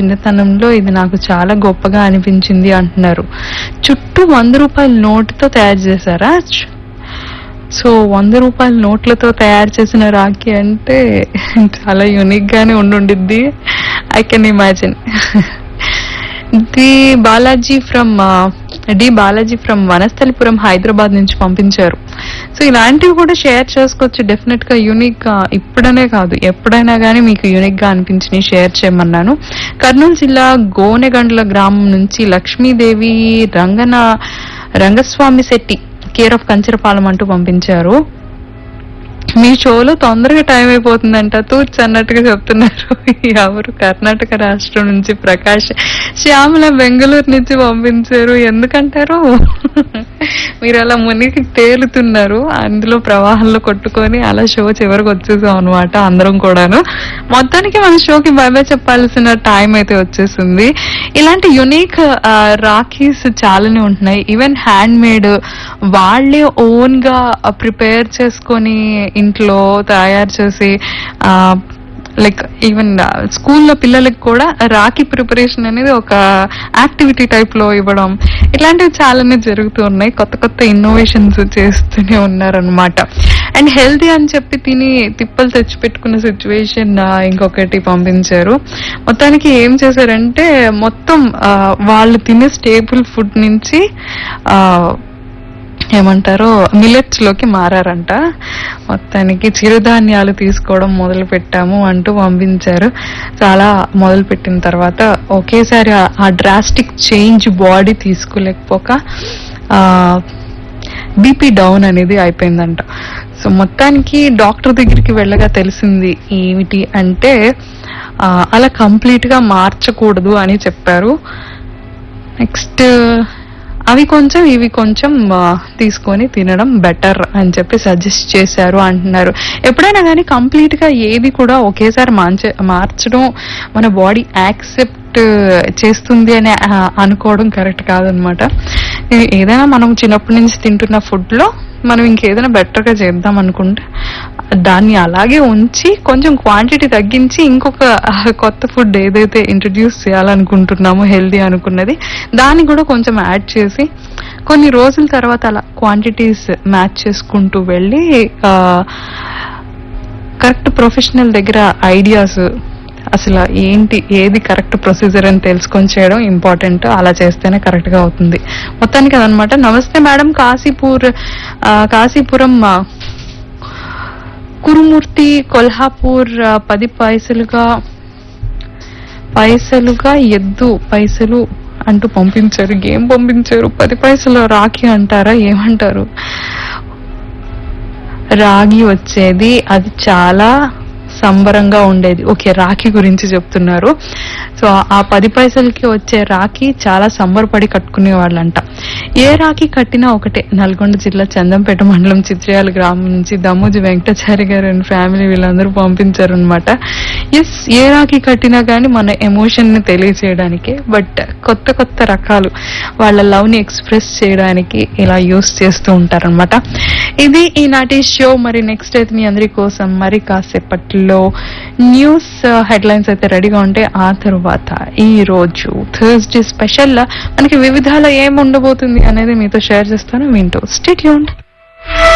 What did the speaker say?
చిన్నతనంలో ఇది నాకు చాలా గొప్పగా అనిపించింది అంటున్నారు చుట్టూ వంద రూపాయల నోటుతో తయారు చేశారా చ్- సో వంద రూపాయల నోట్లతో తయారు చేసిన రాఖీ అంటే చాలా యూనిక్ గానే ఉండుండిద్ది I can imagine the Balaji from D Balaji from Vanasthalipuram Hyderabad నుంచి పంపించారు సో ఇలాంటివి కూడా షేర్ చేసుకోవచ్చు డెఫినెట్ గా యూనిక్ గా ఇప్పుడనే కాదు ఎప్పుడైనా కానీ మీకు యూనిక్ గా అనిపించి షేర్ చేయమన్నాను కర్నూలు జిల్లా గోనెగండ్ల గ్రామం నుంచి లక్ష్మీదేవి రంగన రంగస్వామి శెట్టి కేర్ ఆఫ్ కంచరపాలెం అంటూ పంపించారు మీ షోలో తొందరగా టైం అయిపోతుందంట తూర్చి అన్నట్టుగా చెప్తున్నారు ఎవరు కర్ణాటక రాష్ట్రం నుంచి ప్రకాష్ శ్యామల బెంగళూరు నుంచి పంపించారు ఎందుకంటారు మీరు అలా మునిగి తేలుతున్నారు అందులో ప్రవాహంలో కొట్టుకొని అలా షో చివరికి వచ్చేసాం అనమాట అందరం కూడాను మొత్తానికి మన షోకి బై బై చెప్పాల్సిన టైం అయితే వచ్చేసింది ఇలాంటి యునిక్ రాఖీస్ చాలానే ఉంటున్నాయి ఈవెన్ హ్యాండ్ మేడ్ వాళ్ళే ఓన్ గా ప్రిపేర్ చేసుకొని ఇంట్లో తయారు చేసి లైక్ ఈవెన్ స్కూల్లో పిల్లలకి కూడా రాఖీ ప్రిపరేషన్ అనేది ఒక యాక్టివిటీ టైప్ లో ఇవ్వడం ఇట్లాంటివి చాలానే జరుగుతూ ఉన్నాయి కొత్త కొత్త ఇన్నోవేషన్స్ చేస్తూనే ఉన్నారనమాట అండ్ హెల్తీ అని చెప్పి తిని తిప్పలు తెచ్చిపెట్టుకున్న సిచ్యువేషన్ ఇంకొకటి పంపించారు మొత్తానికి ఏం చేశారంటే మొత్తం ఆ, వాళ్ళు తినే స్టేబుల్ ఫుడ్ నుంచి ఆ ఏమంటారో మిల్లెట్స్ లోకి మారారంట మొత్తానికి చిరుధాన్యాలు తీసుకోవడం మొదలు పెట్టాము అంటూ పంపించారు చాలా మొదలు పెట్టిన తర్వాత ఒకేసారి ఆ- ఆ డ్రాస్టిక్ చేంజ్ బాడీ తీసుకోలేకపోక ఆ బీపీ డౌన్ అనేది అయిపోయిందంట సో మొత్తానికి డాక్టర్ దగ్గరికి వెళ్ళగా తెలిసింది ఏమిటి అంటే ఆ, అలా కంప్లీట్ గా మార్చకూడదు అని చెప్పారు నెక్స్ట్ అవి కొంచెం ఇవి కొంచెం ఆ, తీసుకొని తినడం బెటర్ అని చెప్పి సజెస్ట్ చేశారు అంటున్నారు ఎప్పుడైనా కానీ కంప్లీట్ గా ఏది కూడా ఒకేసారి మార్చ మార్చడం మన బాడీ యాక్సెప్ట్ చేస్తుంది అని ఆ, అనుకోవడం కరెక్ట్ కాదనమాట ఏ- ఏదైనా మనం చిన్నప్పటి నుంచి తింటున్న ఫుడ్ లో మనం ఇంకేదైనా బెటర్ గా చేద్దాం అనుకుంటే దాన్ని అలాగే ఉంచి కొంచెం క్వాంటిటీ తగ్గించి ఇంకొక ఆ, కొత్త ఫుడ్ ఏదైతే ఇంట్రడ్యూస్ చేయాలనుకుంటున్నామో హెల్దీ అనుకున్నది దాన్ని కూడా కొంచెం యాడ్ చేసి కొన్ని రోజుల తర్వాత అలా క్వాంటిటీస్ మ్యాచ్ చేసుకుంటూ వెళ్ళి కరెక్ట్ ప్రొఫెషనల్ దగ్గర ఐడియాస్ అసలు ఏంటి ఏది కరెక్ట్ ప్రొసీజర్ అని తెలుసుకొని చేయడం ఇంపార్టెంట్ అలా చేస్తేనే కరెక్ట్ గా అవుతుంది మొత్తానికి అదనమాట నమస్తే మేడం కాశీపూర్ ఆ, కాశీపురం ఆ, కురుమూర్తి కొల్హాపూర్ ఆ, పది పైసలుగా పైసలుగా ఎద్దు పైసలు అంటూ పంపించారు ఏం పంపించారు పది పైసలు రాఖీ అంటారా ఏమంటారు రాగి వచ్చేది అది చాలా సంబరంగా ఉండేది ఓకే రాఖీ గురించి చెప్తున్నారు సో ఆ పది పైసలకి వచ్చే రాఖీ చాలా సంబరపడి కట్టుకునే వాళ్ళంట ఏ రాఖీ కట్టినా ఒకటే నల్గొండ జిల్లా చందంపేట మండలం చిత్రయాల గ్రామం నుంచి దమ్మూజి వెంకటాచారి గారు అండ్ ఫ్యామిలీ వీళ్ళందరూ పంపించారు అనమాట ఎస్ ఏ రాఖీ కట్టినా కానీ మన ఎమోషన్ ని తెలియజేయడానికి బట్ కొత్త కొత్త రకాలు వాళ్ళ లవ్ ని ఎక్స్ప్రెస్ చేయడానికి ఇలా యూస్ చేస్తూ ఉంటారనమాట ఇది ఈనాటి షో మరి నెక్స్ట్ అయితే మీ అందరి కోసం మరి కాసేపట్లో న్యూస్ హెడ్లైన్స్ అయితే రెడీగా ఉంటే ఆ తరువాత ఈ రోజు థర్స్డే స్పెషల్ మనకి వివిధాల ఏం ఉండబోతుంది అనేది మీతో షేర్ చేస్తాను వింటూ స్టేట్ యూన్